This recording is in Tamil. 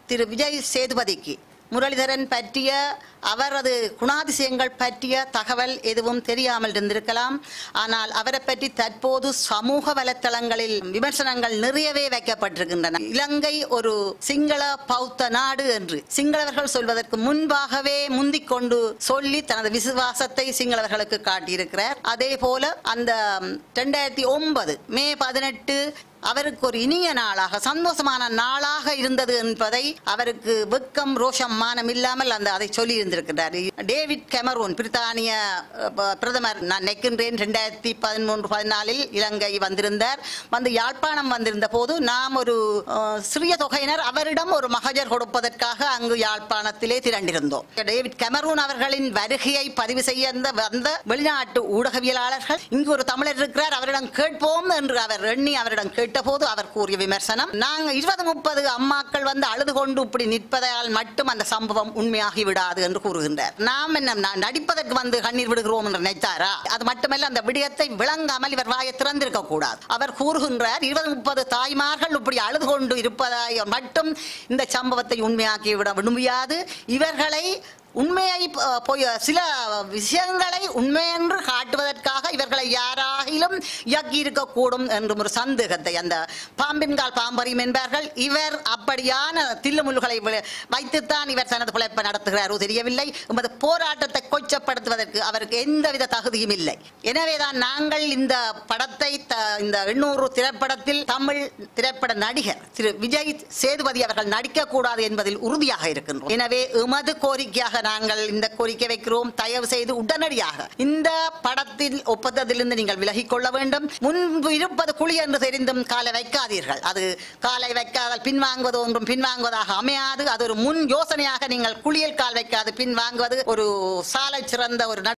திரு விஜய் சேதுபதிக்கு முரளிதரன் பற்றிய அவரது குணாதிசயங்கள் பற்றிய தகவல் எதுவும் தெரியாமல் இருந்திருக்கலாம் ஆனால் அவரை பற்றி தற்போது சமூக வலைத்தளங்களில் விமர்சனங்கள் நிறையவே வைக்கப்பட்டிருக்கின்றன இலங்கை ஒரு சிங்கள பௌத்த நாடு என்று சிங்களவர்கள் சொல்வதற்கு முன்பாகவே முந்திக் கொண்டு சொல்லி தனது விசுவாசத்தை சிங்களவர்களுக்கு காட்டியிருக்கிறார் அதே போல அந்த ரெண்டாயிரத்தி ஒன்பது மே பதினெட்டு அவருக்கு ஒரு இனிய நாளாக சந்தோஷமான நாளாக இருந்தது என்பதை அவருக்கு வெக்கம் ரோஷம் மானம் இல்லாமல் அந்த அதை சொல்லி இருந்திருக்கிறார் டேவிட் கெமரூன் பிரித்தானிய அஹ், ப- பிரதமர் நான் நிற்கின்றேன் ரெண்டாயிரத்தி பதிமூன்று பதினாலில் இலங்கை வந்திருந்தார் வந்து யாழ்ப்பாணம் வந்திருந்த போது நாம் ஒரு அஹ், சிறிய தொகையினர் அவரிடம் ஒரு மகஜர் கொடுப்பதற்காக அங்கு யாழ்ப்பாணத்திலே திரண்டிருந்தோம் டேவிட் கெமரூன் அவர்களின் வருகையை பதிவு செய்ய அந்த வந்த வெளிநாட்டு ஊடகவியலாளர்கள் இங்கு ஒரு தமிழர் இருக்கிறார் அவரிடம் கேட்போம் என்று அவர் எண்ணி அவரிடம் கேட்டபோது அவர் கூறிய விமர்சனம் நாங்கள் இருபது முப்பது அம்மாக்கள் வந்து அழுது கொண்டு இப்படி நிற்பதால் மட்டும் அந்த சம்பவம் உண்மையாகி விடாது என்று கூறுகின்றார் நாம் என்ன ந- நடிப்பதற்கு வந்து கண்ணீர் விடுகிறோம் என்று நினைத்தாரா அது மட்டுமல்ல அந்த விடயத்தை விளங்காமல் இவர் வாயை திறந்திருக்க கூடாது அவர் கூறுகின்றார் இருபது முப்பது தாய்மார்கள் இப்படி அழுது கொண்டு இருப்பதாய் மட்டும் இந்த சம்பவத்தை உண்மையாக்கி விட முடியாது இவர்களை உண்மையை அஹ், பொய் சில விஷயங்களை உண்மை என்று காட்டுவதற்காக இவர்களை யாராகிலும் இயக்கி இருக்கக்கூடும் என்றும் ஒரு சந்தேகத்தை அந்த பாம்பின்கால் பாம்பறியும் என்பார்கள் இவர் அப்படியான தில்லுமுல்லுகளை வி- வைத்துத்தான் இவர் தனது பிழைப்பை நடத்துகிறாரோ தெரியவில்லை உமது போராட்டத்தை கொச்சப்படுத்துவதற்கு அவருக்கு எந்தவித தகுதியும் இல்லை எனவேதான் நாங்கள் இந்த படத்தை த- இந்த எண்ணூறு திரைப்படத்தில் தமிழ் திரைப்பட நடிகர் திரு விஜய் சேதுபதி அவர்கள் நடிக்கக்கூடாது என்பதில் உறுதியாக இருக்கின்றோம் எனவே எமது கோரிக்கையாக நாங்கள் இந்த கோரிக்கை வைக்கிறோம் தயவு செய்து உடனடியாக இந்த படத்தில் ஒப்பந்தத்திலிருந்து நீங்கள் விலகிக் கொள்ள வேண்டும் முன்பு இருப்பது குழி என்று தெரிந்தும் காலை வைக்காதீர்கள் அது காலை வைக்காதால் பின்வாங்குவது ஒன்றும் பின்வாங்குவதாக அமையாது அது ஒரு முன் யோசனையாக நீங்கள் குளியல் கால் வைக்காது பின்வாங்குவது ஒரு சாலை சிறந்த ஒரு